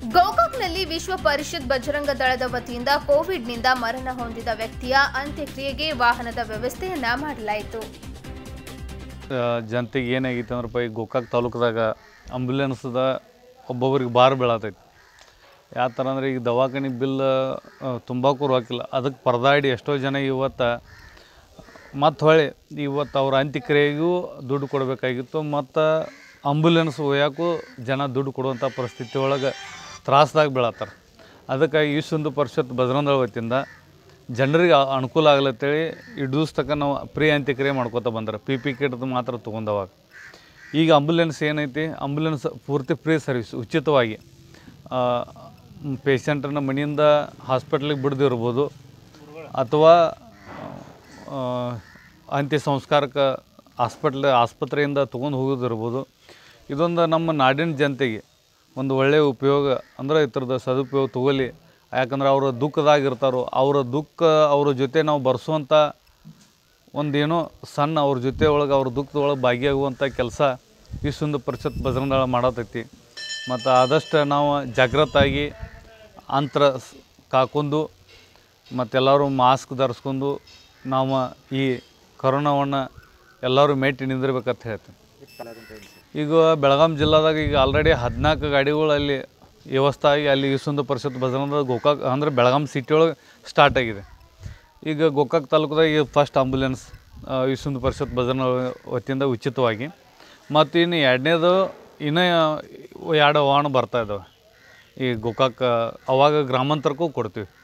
ಗೋಕಾಕ್ನಲ್ಲಿ ವಿಶ್ವ ಪರಿಷತ್ ಬಜರಂಗ ದಳದ ವತಿಯಿಂದ ಕೋವಿಡ್ನಿಂದ ಮರಣ ಹೊಂದಿದ ವ್ಯಕ್ತಿಯ ಅಂತ್ಯಕ್ರಿಯೆಗೆ ವಾಹನದ ವ್ಯವಸ್ಥೆಯನ್ನ ಮಾಡಲಾಯಿತು ಆ, ಜನತೆಗೆ ಏನಾಗೈತೆ ಅಂದ್ರೆ ಪೈ ಗೋಕಾಕ್ ತಾಲೂಕದಾಗ ಅಂಬುಲೆನ್ಸ್ದ ಒಬ್ಬೊಬ್ರಿಗೆ ಬಾರ್ ಬೀಳತೈತಿ ಯಾವ ಥರ ಅಂದ್ರೆ ಈಗ ದವಾಖಾನೆ ಬಿಲ್ ತುಂಬಾಕು ಹಾಕಿಲ್ಲ ಅದಕ್ಕೆ ಪರದಾಡಿ ಎಷ್ಟೋ ಜನ ಇವತ್ತು ಮತ್ತು ಹೊಳೆ ಇವತ್ತು ಅವ್ರ ಅಂತ್ಯಕ್ರಿಯೆಗೂ ದುಡ್ಡು ಕೊಡಬೇಕಾಗಿತ್ತು ಮತ್ತು ಅಂಬುಲೆನ್ಸ್ ಒಯ್ಯಾಕು ಜನ ದುಡ್ಡು ಕೊಡುವಂಥ ಪರಿಸ್ಥಿತಿ ಒಳಗೆ ತ್ರಾಸದಾಗ ಬೀಳತ್ತಾರ ಅದಕ್ಕಾಗಿ ವಿಶ್ವ ಪರಿಷತ್ ಬಜರಂಗ ವತಿಯಿಂದ ಜನರಿಗೆ ಅ- ಅನುಕೂಲ ಆಗ್ಲತ್ತೇಳಿ ಇಡೀ ದಿವ್ಸ ತನಕ ನಾವು ಪ್ರೀ ಅಂತ್ಯಕ್ರಿಯೆ ಮಾಡ್ಕೋತ ಬಂದ್ರೆ ಪಿ ಪಿ ಕಿಟ್ದು ಮಾತ್ರ ತೊಗೊಂಡವಾಗ ಈಗ ಅಂಬುಲೆನ್ಸ್ ಏನೈತಿ ಅಂಬುಲೆನ್ಸ್ ಪೂರ್ತಿ ಫ್ರೀ ಸರ್ವಿಸ್ ಉಚಿತವಾಗಿ ಪೇಷಂಟನ್ನ ಮನೆಯಿಂದ ಹಾಸ್ಪಿಟ್ಲಿಗೆ ಬಿಡ್ದಿರ್ಬೋದು ಅಥವಾ ಆ, ಅಂತ್ಯ ಸಂಸ್ಕಾರಕ್ಕೆ ಹಾಸ್ಪಿಟ್ಲ್ ಆಸ್ಪತ್ರೆಯಿಂದ ತೊಗೊಂಡು ಹೋಗೋದಿರ್ಬೋದು ಇದೊಂದು ನಮ್ಮ ನಾಡಿನ ಜನತೆಗೆ ಒಂದು ಒಳ್ಳೆಯ ಉಪಯೋಗ ಅಂದ್ರೆ ಇದ್ರದ್ದು ಸದುಪಯೋಗ ತಗೊಳ್ಳಿ ಯಾಕಂದ್ರೆ ಅವರ ದುಃಖದಾಗಿರ್ತಾರೋ ಅವರ ದುಃಖ ಅವ್ರ ಜೊತೆ ನಾವು ಬರ್ಸುವಂಥ ಒಂದೇನೋ ಸಣ್ಣ ಅವ್ರ ಜೊತೆ ಒಳಗೆ ಅವ್ರ ದುಃಖದೊಳಗೆ ಭಾಗಿಯಾಗುವಂಥ ಕೆಲಸ ವಿಶ್ವದ ಪರಿಷತ್ ಬಜರಂಗದಳ ಮಾಡತೈತಿ ಮತ್ತು ಆದಷ್ಟು ನಾವು ಜಾಗೃತಾಗಿ ಅಂತರ ಸ್- ಕಾಕೊಂಡು ಮತ್ತೆಲ್ಲರೂ ಮಾಸ್ಕ್ ಧರಿಸ್ಕೊಂಡು ನಾವು ಈ ಕೊರೋನಾವನ್ನು ಎಲ್ಲರೂ ಮೇಟಿ ನಿಂದಿರ್ಬೇಕಂತ ಹೇಳ್ತೀನಿ ಈಗ ಬೆಳಗಾಂ ಜಿಲ್ಲಾದಾಗ ಈಗ ಆಲ್ರೆಡಿ ಹದಿನಾಲ್ಕು ಗಾಡಿಗಳು ಅಲ್ಲಿ ವ್ಯವಸ್ಥೆ ಆಗಿ ಅಲ್ಲಿ ವಿಶ್ವದ ಪರಿಷತ್ ಬಜರಂಗ ಗೋಕಾಕ್ ಅಂದರೆ ಬೆಳಗಾಂ ಸಿಟಿ ಒಳಗೆ ಸ್ಟಾರ್ಟ್ ಆಗಿದೆ ಈಗ ಗೋಕಾಕ್ ತಾಲೂಕದಾಗ ಈಗ ಫಸ್ಟ್ ಆಂಬುಲೆನ್ಸ್ ವಿಶ್ವದ ಪರಿಷತ್ ಭಜನ ವತಿಯಿಂದ ಉಚಿತವಾಗಿ ಮತ್ತು ಇನ್ನು ಎರಡನೇದು ಇನ್ನೂ ಎರಡು ವಾಹನ ಬರ್ತಾ ಇದ್ದಾವೆ ಈ ಗೋಕಾಕ್ ಅವಾಗ ಗ್ರಾಮಾಂತರಕ್ಕೂ ಕೊಡ್ತೀವಿ